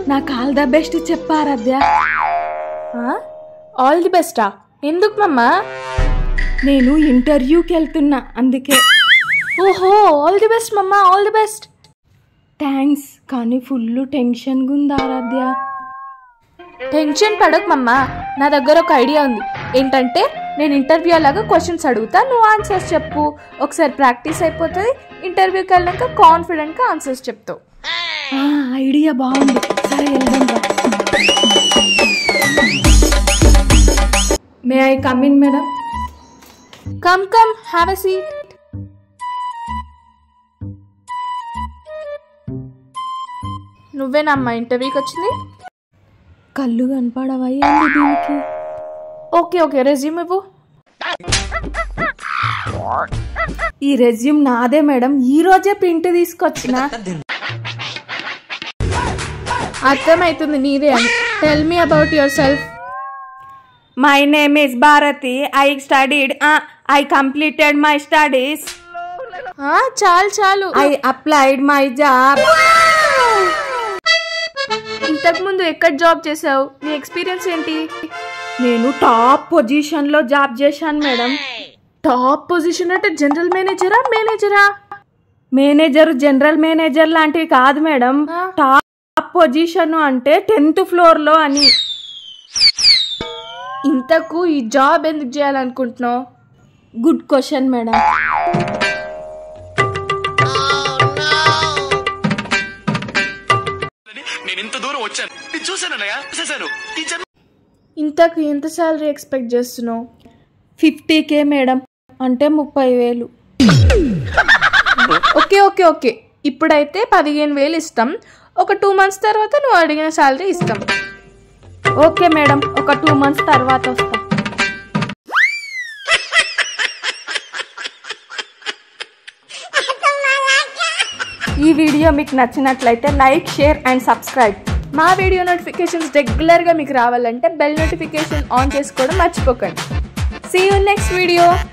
నాకు all the best చెప్పారద్యా all the బెస్టా ఎందుకు మమ్మా నేను ఇంటర్వ్యూకి వెళ్తున్నా అందుకే ఓహో ఆల్ ది బెస్ట్ మమ్మా ఆల్ ది బెస్ట్ థ్యాంక్స్ కానీ ఫుల్ టెన్షన్గా ఉంది ఆరాధ్య టెన్షన్ పడకు మమ్మా నా దగ్గర ఒక ఐడియా ఉంది ఏంటంటే నేను ఇంటర్వ్యూ అలాగా క్వశ్చన్స్ అడుగుతా నువ్వు ఆన్సర్స్ చెప్పు ఒకసారి ప్రాక్టీస్ అయిపోతుంది ఇంటర్వ్యూకి వెళ్ళాక కాన్ఫిడెంట్గా ఆన్సర్స్ చెప్తావు ఆ, ఐడియా బాగుంది సరే వెళ్దాం రా may I come in madam come come have a seat నువ్వేనమ్మా ఇంటర్వ్యూకి వచ్చింది కళ్ళు కనపడవా ఏంది దీనికి ఓకే ఓకే రెజ్యూమ్ ఇవ్వు ఈ రెజ్యూమ్ నాదే మేడం ఈ రోజే ప్రింట్ తీసుకొచ్చిన అర్థమవుతుంది నీదే అని tell me about yourself my name is Bharathi I studied I completed my studies చాలు చాలు ఐ అప్లైడ్ మై జాబ్ ఇంతకు ముందు ఎక్కడ జాబ్ చేసావు నీ ఎక్స్పీరియన్స్ ఏంటి నేను టాప్ పొజిషన్ లో జాబ్ చేశాను మేడం టాప్ పొజిషన్ అంటే జనరల్ మేనేజరా మేనేజరా మేనేజర్ జనరల్ మేనేజర్ లాంటివి కాదు మేడం ఆ. టాప్ పొజిషన్ అంటే టెన్త్ ఫ్లోర్ లో అని ఇంతకు ఈ జాబ్ ఎందుకు చేయాలనుకుంటున్నావు గుడ్ క్వశ్చన్ మేడం నేను ఇంత దూరం వచ్చాను నేను చూశానన్నయ్య చూశాను ఈ జన్మ ఇంతకు ఎంత శాలరీ ఎక్స్పెక్ట్ చేస్తున్నావు ఫిఫ్టీ కే మేడం అంటే ముప్పై వేలు ఓకే ఓకే ఓకే ఇప్పుడైతే పదిహేను వేలు ఇస్తాం ఒక టూ మంత్స్ తర్వాత నువ్వు అడిగిన శాలరీ ఇస్తాం ఓకే మేడం ఒక టూ మంత్స్ తర్వాత వస్తా ఈ వీడియో మీకు నచ్చినట్లయితే లైక్ షేర్ అండ్ సబ్స్క్రైబ్ మా వీడియో నోటిఫికేషన్స్ రెగ్యులర్గా మీకు రావాలంటే బెల్ నోటిఫికేషన్ ఆన్ చేసుకోవడం మర్చిపోకండి సీ యూ నెక్స్ట్ వీడియో